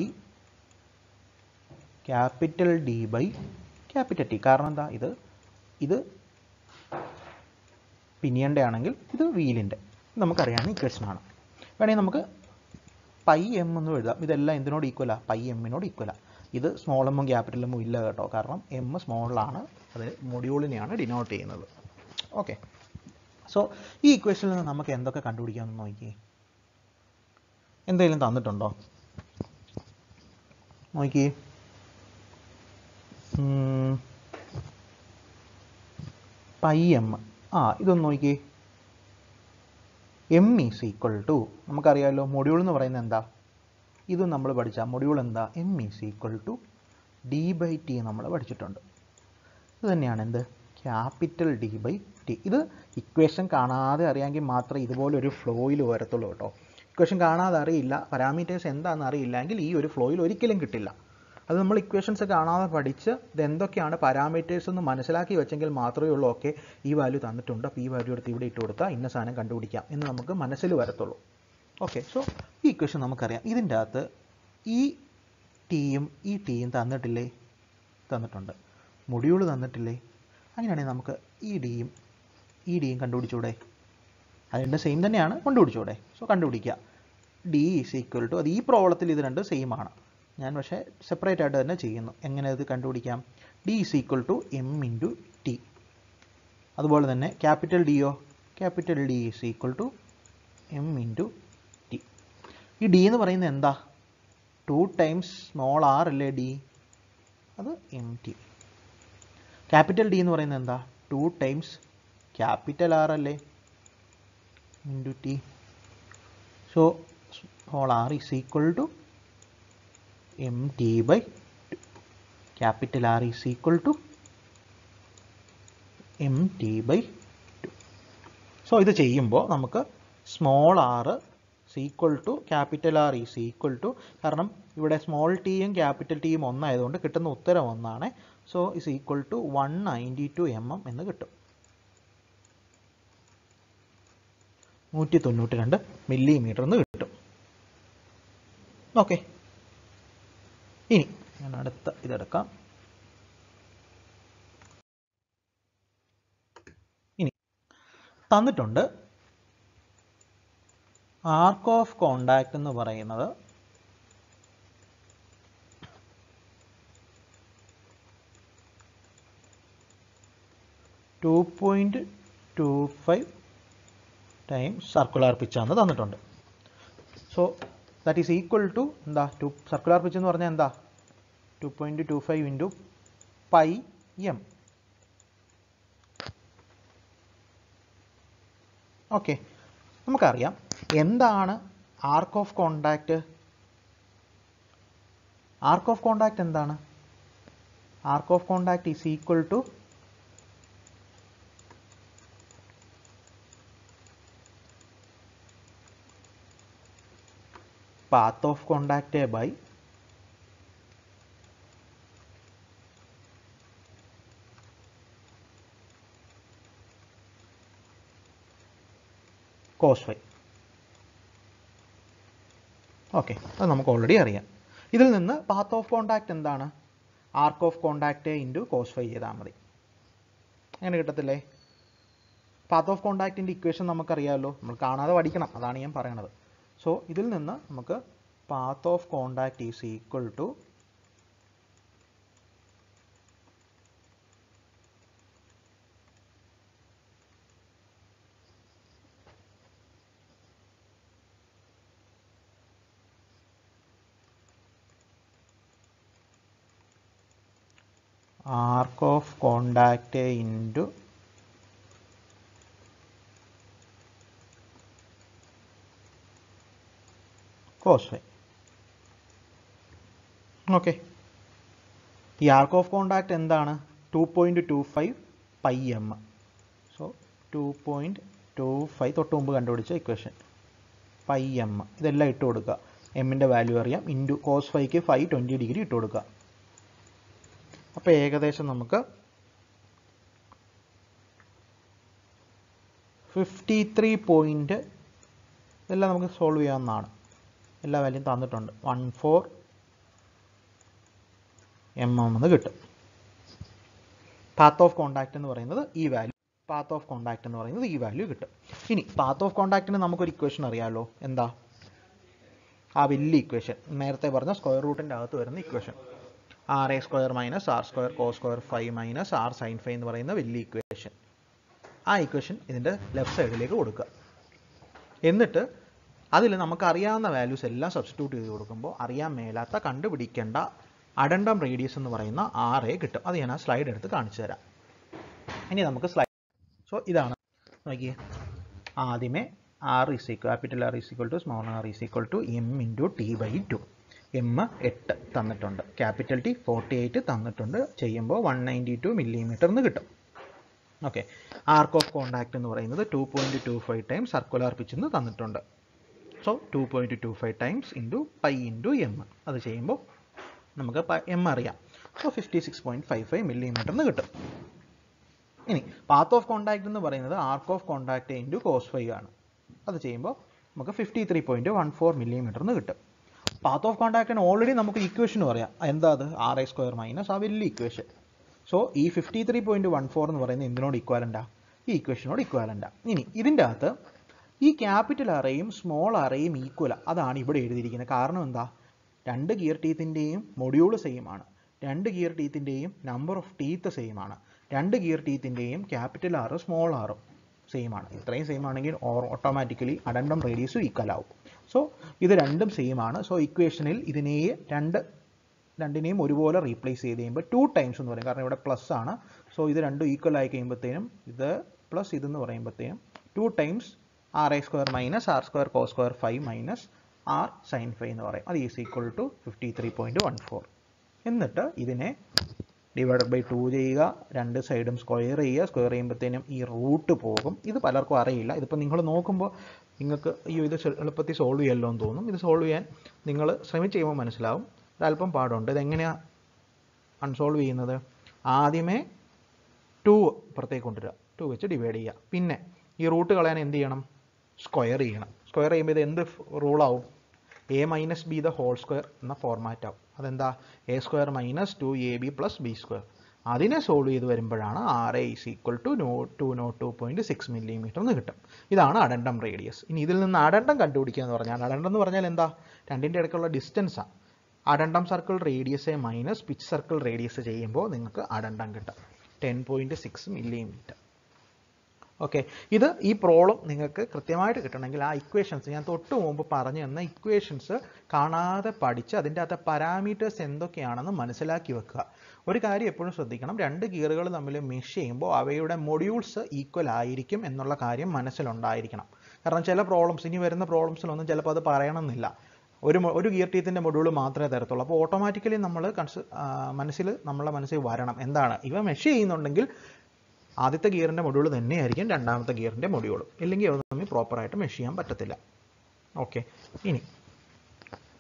A: capital D by capital T കാരണം എന്താ ഇത് ഇത് പിനിയൻ്റെ ആണെങ്കിൽ ഇത് വീലിൻ്റെ നമുക്കറിയാവുന്ന ഇക്വേഷനാണ് വേണമെങ്കിൽ നമുക്ക് പൈ എം എന്ന് എഴുതാം ഇതെല്ലാം എന്തിനോട് ഈക്വലാ പൈ എമ്മിനോട് ഈക്വലാ ഇത് സ്മോൾ എമ്മും ക്യാപിറ്റൽ എമ്മും ഇല്ല കേട്ടോ കാരണം എം സ്മോളിലാണ് അത് മൊഡ്യൂളിനെയാണ് ഡിനോട്ട് ചെയ്യുന്നത് ഓക്കെ സോ ഈ ഇക്വേഷനിൽ നിന്ന് നമുക്ക് എന്തൊക്കെ കണ്ടുപിടിക്കാമെന്ന് നോക്കിയേ എന്തെങ്കിലും തന്നിട്ടുണ്ടോ നോക്കിയേ പൈ എം ആ ഇതൊന്ന് നോക്കിയേ എം ഈസ് ഈക്വൽ ടു നമുക്കറിയാമല്ലോ മൊഡ്യൂൾ എന്ന് പറയുന്നത് എന്താ ഇത് നമ്മൾ പഠിച്ച മൊഡ്യൂൾ എന്താ M is equal to D by T നമ്മൾ പഠിച്ചിട്ടുണ്ട് ഇത് തന്നെയാണ് എന്ത് ക്യാപിറ്റൽ ഡി ബൈ ടി ഇത് ഇക്വേഷൻ കാണാതെ അറിയാമെങ്കിൽ മാത്രമേ ഇതുപോലെ ഒരു ഫ്ലോയിൽ വരത്തുള്ളൂ കേട്ടോ ഇക്വേഷൻ കാണാതെ അറിയില്ല പാരാമീറ്റേഴ്സ് എന്താണെന്ന് അറിയില്ലെങ്കിൽ ഈ ഒരു ഫ്ലോയിൽ ഒരിക്കലും കിട്ടില്ല അത് നമ്മൾ ഇക്വേഷൻസ് കാണാതെ പഠിച്ച് ഇതെന്തൊക്കെയാണ് പാരാമീറ്റേഴ്സ് എന്ന് മനസ്സിലാക്കി വെച്ചെങ്കിൽ മാത്രമേ ഉള്ളൂ ഓക്കെ ഈ വാല്യൂ തന്നിട്ടുണ്ട് അപ്പോൾ ഈ വാല്യൂ എടുത്ത് ഇവിടെ ഇട്ട് കൊടുത്താൽ ഇന്ന സാധനം കണ്ടുപിടിക്കാം എന്ന് നമുക്ക് മനസ്സിൽ വരത്തുള്ളൂ ഓക്കെ സോ ഈ ഇക്വേഷൻ നമുക്കറിയാം ഇതിൻ്റെ അകത്ത് ഈ ടിയും ഈ ടിയും തന്നിട്ടില്ലേ തന്നിട്ടുണ്ട് മൊഡ്യൂൾ തന്നിട്ടില്ലേ അങ്ങനെയാണെങ്കിൽ നമുക്ക് ഈ ഡിയും ഈ ഡിയും കണ്ടുപിടിച്ചൂടെ അതിൻ്റെ സെയിം തന്നെയാണ് കണ്ടുപിടിച്ചൂടെ സോ കണ്ടുപിടിക്കുക ഡി ഈസ് ഈക്വൽ ടു അത് ഈ പ്രോബ്ലത്തിൽ ഇത് രണ്ട് സെയിം ആണ് ഞാൻ പക്ഷേ സെപ്പറേറ്റ് ആയിട്ട് തന്നെ ചെയ്യുന്നു എങ്ങനെ ഇത് കണ്ടുപിടിക്കാം D is equal to M into T അതുപോലെ തന്നെ ക്യാപിറ്റൽ ഡിയോ capital D is equal to M into T ഈ ഡി എന്ന് പറയുന്നത് എന്താ ടു ടൈംസ് സ്മോൾ ആർ അല്ലേ ഡി അത് എം ടി ക്യാപിറ്റൽ ഡി എന്ന് പറയുന്നത് എന്താ ടു ടൈംസ് ക്യാപിറ്റൽ ആർ അല്ലേ into T so small R is equal to M T by capital R is equal to M T by two so ഇത് ചെയ്യുമ്പോൾ നമുക്ക് small R equal to capital R is equal to കാരണം ഇവിടെ small ടിയും capital ടിയും ഒന്നായതുകൊണ്ട് കിട്ടുന്ന ഉത്തരം ഒന്നാണ് so is equal to one ninety two M M എന്ന് കിട്ടും നൂറ്റി തൊണ്ണൂറ്റി രണ്ട് മില്ലിമീറ്റർ എന്ന് കിട്ടും ഓക്കെ ഇനി ഞാൻ അടുത്ത ഇതെടുക്കാം ഇനി തന്നിട്ടുണ്ട് ആർക്ക് ഓഫ് കോണ്ടാക്ട് എന്ന് പറയുന്നത് two point two five time circular പിച്ചാന്ന് തന്നിട്ടുണ്ട് so that is equal to എന്താ ടു സർക്കുലർ പിച്ച് എന്ന് പറഞ്ഞാൽ എന്താ two point two five into pi M okay നമുക്കറിയാം എന്താണ് arc of contact arc of contact എന്താണ് arc of contact is equal to path of contact by cos phi okay അത് നമുക്ക് already അറിയാം ഇതിൽ നിന്ന് പാത്ത് ഓഫ് കോണ്ടാക്ട് എന്താണ് arc of contact into cos phi ചെയ്താൽ മതി അങ്ങനെ കിട്ടത്തില്ലേ പാത്ത് ഓഫ് കോണ്ടാക്റ്റിൻ്റെ ഇക്വേഷൻ നമുക്കറിയാമല്ലോ നമ്മൾ കാണാതെ പഠിക്കണം അതാണ് ഞാൻ പറയണത് സോ ഇതിൽ നിന്ന് നമുക്ക് path of contact is equal to arc of contact into cos phi okay ഈ ആർക്ക് ഓഫ് കോണ്ടാക്ട് എന്താണ് two point two five pi M so two point two five തൊട്ട് മുമ്പ് കണ്ടുപിടിച്ച ഇക്വേഷൻ പൈ എം ഇതെല്ലാം ഇട്ട് കൊടുക്കുക എമ്മിൻ്റെ വാല്യൂ അറിയാം ഇൻറ്റു കോസ് ഫൈക്ക് ഫൈവ് ട്വൻറ്റി ഡിഗ്രി ഇട്ട് കൊടുക്കുക അപ്പോൾ ഏകദേശം നമുക്ക് ഫിഫ്റ്റി ത്രീ പോയിൻറ്റ് ഇതെല്ലാം നമുക്ക് സോൾവ് ചെയ്യാവുന്നതാണ് എല്ലാ വാല്യൂം തന്നിട്ടുണ്ട് വൺ ഫോർ എം എം എന്ന് കിട്ടും പാത്ത് ഓഫ് കോണ്ടാക്ട് എന്ന് പറയുന്നത് ഈ വാല്യൂ പാത്ത് ഓഫ് കോണ്ടാക്ട് എന്ന് പറയുന്നത് ഈ വാല്യൂ കിട്ടും ഇനി പാത്ത് ഓഫ് കോണ്ടാക്റ്റിന് നമുക്കൊരു ഇക്വേഷൻ അറിയാമല്ലോ എന്താ ആ വലിയ ഇക്വേഷൻ നേരത്തെ പറഞ്ഞ സ്ക്വയർ റൂട്ടിൻ്റെ അകത്ത് വരുന്ന equation R A square minus R square cos square phi minus R sine phi എന്ന് പറയുന്ന വലിയ ഇക്വേഷൻ ആ ഇക്വേഷൻ ഇതിൻ്റെ ലെഫ്റ്റ് സൈഡിലേക്ക് കൊടുക്കുക എന്നിട്ട് അതിൽ നമുക്ക് അറിയാവുന്ന വാല്യൂസ് എല്ലാം സബ്സ്റ്റിറ്റ്യൂട്ട് ചെയ്ത് കൊടുക്കുമ്പോൾ അറിയാൻ മേലാത്ത കണ്ടുപിടിക്കേണ്ട അഡണ്ടം റേഡിയസ് എന്ന് പറയുന്ന ആർ എ കിട്ടും അത് ഞാൻ ആ സ്ലൈഡ് എടുത്ത് കാണിച്ചു തരാം ഇനി നമുക്ക് സ്ലൈഡ് സോ ഇതാണ് നോക്കിയേ ആദ്യമേ R is equal capital R is equal to small R is equal to M into T by two M എട്ട് തന്നിട്ടുണ്ട് ക്യാപിറ്റൽ ടി ഫോർട്ടി എയ്റ്റ് തന്നിട്ടുണ്ട് ചെയ്യുമ്പോൾ വൺ നയൻറ്റി ടു മില്ലിമീറ്റർ എന്ന് കിട്ടും ഓക്കെ ആർക്ക് ഓഫ് കോണ്ടാക്ട് എന്ന് പറയുന്നത് two point two five times circular pitch എന്ന് തന്നിട്ടുണ്ട് so two point two five times into pi into M അത് ചെയ്യുമ്പോൾ നമുക്ക് എം അറിയാം so fifty six point five five millimetre എന്ന് കിട്ടും ഇനി പാത്ത് ഓഫ് കോണ്ടാക്ട് എന്ന് പറയുന്നത് arc of contact into cos phi ആണ് അത് ചെയ്യുമ്പോൾ നമുക്ക് fifty three point one four millimetre എന്ന് കിട്ടും പാത്ത് ഓഫ് കോണ്ടാക്റ്റിന് ഓൾറെഡി നമുക്ക് ഇക്വേഷൻ പറയാം എന്താ അത് ആർ ഐ സ്ക്വയർ മൈനസ് ആ വലിയ ഇക്വേഷൻ സോ ഈ fifty three point one four എന്ന് പറയുന്നത് എന്തിനോട് ഇക്വാലൻ്റാ ഈ ഇക്വേഷനോട് ഇക്വാലൻ്റാ ഇനി ഇതിൻ്റെ അകത്ത് ഈ ക്യാപിറ്റൽ അറയും സ്മോൾ അറയും ഈക്വലാണ് അതാണ് ഇവിടെ എഴുതിയിരിക്കുന്നത് കാരണം എന്താ രണ്ട് ഗിയർ ടീത്തിൻ്റെയും മൊഡ്യൂൾ സെയിം ആണ് രണ്ട് ഗിയർ ടീത്തിൻ്റെയും നമ്പർ ഓഫ് ടീത്ത് സെയിം ആണ് രണ്ട് ഗിയർ ടീത്തിൻ്റെയും ക്യാപിറ്റൽ ആറ് സ്മോൾ ആറും സെയിം ആണ് ഇത്രയും സെയിം ആണെങ്കിൽ ഓട്ടോമാറ്റിക്കലി അഡൻഡം റേഡിയസും ഈക്വൽ ആവും സോ ഇത് രണ്ടും സെയിം ആണ് സോ ഇക്വേഷനിൽ ഇതിനെ രണ്ട് രണ്ടിനെയും ഒരുപോലെ റീപ്ലേസ് ചെയ്ത് കഴിയുമ്പോൾ ടു ടൈംസ് എന്ന് പറയും കാരണം ഇവിടെ പ്ലസ് ആണ് സോ ഇത് രണ്ടും ഈക്വൽ ആയി കഴിയുമ്പോഴത്തേനും ഇത് പ്ലസ് ഇതെന്ന് പറയുമ്പോഴത്തേനും two times R I square minus R square cos square phi minus R sine phi എന്ന് പറയും അത് is equal to fifty three point one four എന്നിട്ട് ഇതിനെ ഡിവൈഡഡ് ബൈ ടു ചെയ്യുക രണ്ട് സൈഡും സ്ക്വയർ ചെയ്യുക സ്ക്വയർ ചെയ്യുമ്പോഴത്തേനും ഈ റൂട്ട് പോകും ഇത് പലർക്കും അറിയില്ല ഇതിപ്പോൾ നിങ്ങൾ നോക്കുമ്പോൾ നിങ്ങൾക്ക് ഈ ഇത് എളുപ്പത്തിൽ സോൾവ് ചെയ്യാമല്ലോ എന്ന് തോന്നും ഇത് സോൾവ് ചെയ്യാൻ നിങ്ങൾ ശ്രമിച്ച് ചെയ്യുമ്പോൾ മനസ്സിലാവും ഒരല്പം പാടുണ്ട് ഇതെങ്ങനെയാണ് അൺസോൾവ് ചെയ്യുന്നത് ആദ്യമേ ടു പുറത്തേക്ക് കൊണ്ടുവരിക ടു വെച്ച് ഡിവൈഡ് ചെയ്യുക പിന്നെ ഈ റൂട്ട് കളയാൻ എന്ത് ചെയ്യണം സ്ക്വയർ ചെയ്യണം സ്ക്വയർ ചെയ്യുമ്പോൾ ഇത് എന്ത് റൂളാവും A minus B the whole square എന്ന ഫോർമാറ്റ് ആവും അതെന്താ A square minus two A B plus B square അതിനെ സോൾവ് ചെയ്ത് വരുമ്പോഴാണ് R A is equal to no two no two point six millimetre എന്ന് കിട്ടും ഇതാണ് അഡൻഡം റേഡിയസ് ഇനി ഇതിൽ നിന്ന് അഡൻഡം കണ്ടുപിടിക്കുക എന്ന് പറഞ്ഞാൽ അഡൻഡം എന്ന് പറഞ്ഞാൽ എന്താ രണ്ടിൻ്റെ ഇടയ്ക്കുള്ള ഡിസ്റ്റൻസാണ് addendum circle radius minus pitch circle radius ചെയ്യുമ്പോൾ നിങ്ങൾക്ക് അഡൻഡം കിട്ടും ten point six millimetre okay ഇത് ഈ പ്രോബ്ലം നിങ്ങൾക്ക് കൃത്യമായിട്ട് കിട്ടണമെങ്കിൽ ആ ഇക്വേഷൻസ് ഞാൻ തൊട്ട് മുമ്പ് പറഞ്ഞു തന്ന ഇക്വേഷൻസ് കാണാതെ പഠിച്ച് അതിൻ്റെ അകത്തെ പാരാമീറ്റേഴ്സ് എന്തൊക്കെയാണെന്ന് മനസ്സിലാക്കി വെക്കുക ഒരു കാര്യം എപ്പോഴും ശ്രദ്ധിക്കണം രണ്ട് ഗിയറുകൾ തമ്മിൽ മെഷ് ചെയ്യുമ്പോൾ അവയുടെ മൊഡ്യൂൾസ് ഈക്വൽ ആയിരിക്കും എന്നുള്ള കാര്യം മനസ്സിലുണ്ടായിരിക്കണം കാരണം ചില പ്രോബ്ലംസ് ഇനി വരുന്ന പ്രോബ്ലംസിലൊന്നും ചിലപ്പോൾ അത് പറയണമെന്നില്ല ഒരു ഒരു ഗിയർ ടീത്തിൻ്റെ മൊഡ്യൂൾ മാത്രമേ തരത്തുള്ളൂ അപ്പോൾ ഓട്ടോമാറ്റിക്കലി നമ്മൾ കൺസ് മനസ്സിൽ നമ്മളെ മനസ്സിൽ വരണം എന്താണ് ഇവ മെഷ് ചെയ്യുന്നുണ്ടെങ്കിൽ ആദ്യത്തെ ഗിയറിൻ്റെ മൊഡ്യൂൾ തന്നെയായിരിക്കും രണ്ടാമത്തെ ഗിയറിൻ്റെ മൊഡ്യൂൾ ഇല്ലെങ്കിൽ അത് തമ്മിൽ പ്രോപ്പറായിട്ട് മെഷ് ചെയ്യാൻ പറ്റത്തില്ല ഓക്കെ ഇനി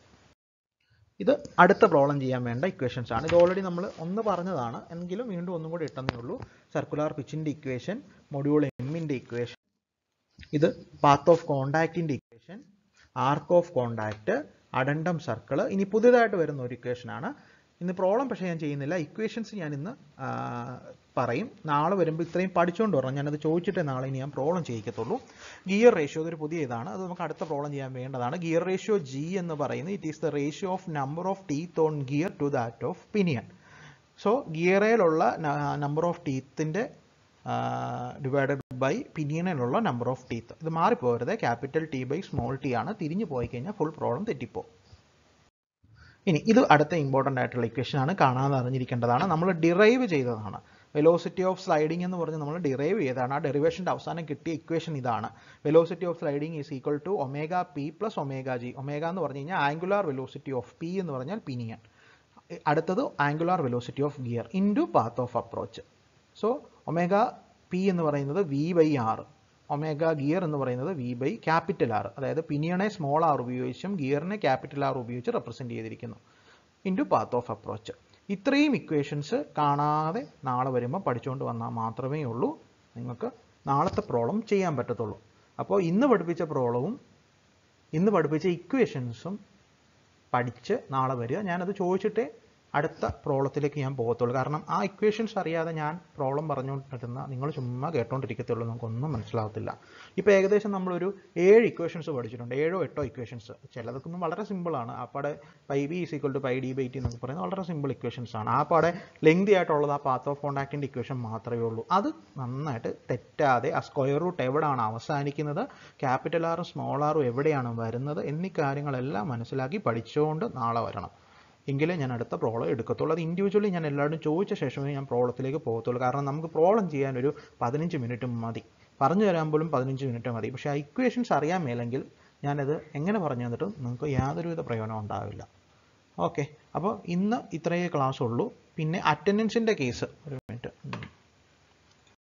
A: ഇത് അടുത്ത പ്രോബ്ലം ചെയ്യാൻ വേണ്ട ഇക്വേഷൻസ് ആണ് ഇത് ഓൾറെഡി നമ്മൾ ഒന്ന് പറഞ്ഞതാണ് എങ്കിലും വീണ്ടും ഒന്നും കൂടി ഇട്ടെന്നേ ഉള്ളൂ സർക്കുലർ പിച്ചിൻ്റെ ഇക്വേഷൻ മൊഡ്യൂൾ എമ്മിൻ്റെ ഇക്വേഷൻ ഇത് പാത്ത് ഓഫ് കോണ്ടാക്റ്റിൻ്റെ equation arc of contact addendum circle ഇനി പുതിയതായിട്ട് വരുന്ന ഒരു ഇക്വേഷനാണ് ഇന്ന് പ്രോബ്ലം പക്ഷേ ഞാൻ ചെയ്യുന്നില്ല ഇക്വേഷൻസ് ഞാൻ ഇന്ന് ആ, പറയും നാളെ വരുമ്പോൾ ഇത്രയും പഠിച്ചുകൊണ്ട് വരണം ഞാനത് ചോദിച്ചിട്ടേ നാളെ ഇനി ഞാൻ പ്രോബ്ലം ചെയ്യിക്കത്തുള്ളൂ ഗിയർ റേഷ്യോ ഇതൊരു പുതിയ ഇതാണ് അത് നമുക്ക് അടുത്ത പ്രോബ്ലം ചെയ്യാൻ വേണ്ടതാണ് ഗിയർ റേഷ്യോ ജി എന്ന് പറയുന്നത് it is the ratio of number of teeth on gear to that of pinion so ഗിയറയിലുള്ള നമ്പർ ഓഫ് ടീത്തിൻ്റെ ഡിവൈഡഡ് ബൈ പിനിയനിലുള്ള നമ്പർ ഓഫ് ടീത്ത് ഇത് മാറിപ്പോകരുത് capital T by small T ആണ് തിരിഞ്ഞു പോയി കഴിഞ്ഞാൽ ഫുൾ പ്രോബ്ലം തെറ്റിപ്പോകും ഇനി ഇത് അടുത്ത ഇമ്പോർട്ടൻ്റ് ആയിട്ടുള്ള ഇക്വേഷൻ ആണ് കാണാതെ അറിഞ്ഞിരിക്കേണ്ടതാണ് നമ്മൾ ഡിറൈവ് ചെയ്തതാണ് വെലോസിറ്റി ഓഫ് സ്ലൈഡിംഗ് എന്ന് പറഞ്ഞ് നമ്മൾ ഡിറൈവ് ചെയ്തതാണ് ആ ഡെറിവേഷൻ്റെ അവസാനം കിട്ടിയ ഇക്വേഷൻ ഇതാണ് velocity of sliding is equal to omega P plus omega G omega എന്ന് പറഞ്ഞു കഴിഞ്ഞാൽ ആംഗുലാർ വെലോസിറ്റി ഓഫ് പി എന്ന് പറഞ്ഞാൽ പിനിയൻ അടുത്തത് angular velocity of gear into path of approach so omega P എന്ന് പറയുന്നത് V by R omega gear എന്ന് പറയുന്നത് വി ബൈ ക്യാപിറ്റൽ ആർ അതായത് പിനിയണെ സ്മോൾ ആർ ഉപയോഗിച്ചും ഗിയറിനെ ക്യാപിറ്റൽ ആർ ഉപയോഗിച്ച് റെപ്രസെൻറ്റ് ചെയ്തിരിക്കുന്നു ഇൻറ്റു പാത്ത് ഓഫ് അപ്രോച്ച് ഇത്രയും ഇക്വേഷൻസ് കാണാതെ നാളെ വരുമ്പോൾ പഠിച്ചുകൊണ്ട് വന്നാൽ മാത്രമേ ഉള്ളൂ നിങ്ങൾക്ക് നാളത്തെ പ്രോബ്ലം ചെയ്യാൻ പറ്റത്തുള്ളൂ അപ്പോൾ ഇന്ന് പഠിപ്പിച്ച പ്രോബ്ലവും ഇന്ന് പഠിപ്പിച്ച ഇക്വേഷൻസും പഠിച്ച് നാളെ വരിക ഞാനത് ചോദിച്ചിട്ടേ അടുത്ത പ്രോബ്ലത്തിലേക്ക് ഞാൻ പോകത്തുള്ളൂ കാരണം ആ ഇക്വേഷൻസ് അറിയാതെ ഞാൻ പ്രോബ്ലം പറഞ്ഞുകൊണ്ടിരുന്ന നിങ്ങൾ ചുമ്മാ കേട്ടോണ്ടിരിക്കത്തുള്ളൂ നമുക്കൊന്നും മനസ്സിലാവത്തില്ല ഇപ്പോൾ ഏകദേശം നമ്മളൊരു ഏഴ് ഇക്വേഷൻസ് പഠിച്ചിട്ടുണ്ട് ഏഴോ എട്ടോ ഇക്വേഷൻസ് ചിലതൊക്കെ വളരെ സിമ്പിളാണ് ആപ്പാടെ pi B is equal to pi D by T എന്നൊക്കെ പറയുന്നത് വളരെ സിമ്പിൾ ഇക്വേഷൻസ് ആണ് ആപ്പാടെ ലെങ്തി ആയിട്ടുള്ളത് ആ പാത്ത് ഓഫ് കോണ്ടാക്റ്റിൻ്റെ ഇക്വേഷൻ മാത്രമേ ഉള്ളൂ അത് നന്നായിട്ട് തെറ്റാതെ ആ സ്ക്വയർ റൂട്ട് എവിടെയാണ് അവസാനിക്കുന്നത് ക്യാപിറ്റൽ ആറും സ്മോൾ ആറും എവിടെയാണ് വരുന്നത് എന്നീ കാര്യങ്ങളെല്ലാം മനസ്സിലാക്കി പഠിച്ചുകൊണ്ട് നാളെ വരണം എങ്കിലേ ഞാൻ അടുത്ത പ്രോബ്ലം എടുക്കത്തുള്ളൂ അത് ഇൻഡിവിജ്വലി ഞാൻ എല്ലാവരും ചോദിച്ച ശേഷമേ ഞാൻ പ്രോബ്ലത്തിലേക്ക് പോകത്തുള്ളൂ കാരണം നമുക്ക് പ്രോബ്ലം ചെയ്യാൻ ഒരു പതിനഞ്ച് മിനിറ്റ് മതി പറഞ്ഞു തരാൻ പോലും പതിനഞ്ച് മിനിറ്റ് മതി പക്ഷേ ആ ഇക്വേഷൻസ് അറിയാൻ മേലെങ്കിൽ ഞാനത് എങ്ങനെ പറഞ്ഞു തന്നിട്ടും നിങ്ങൾക്ക് യാതൊരുവിധ പ്രയോജനം ഉണ്ടാവില്ല ഓക്കെ അപ്പോൾ ഇന്ന് ഇത്രയേ ക്ലാസ് ഉള്ളൂ പിന്നെ അറ്റൻഡൻസിൻ്റെ കേസ് ഒരു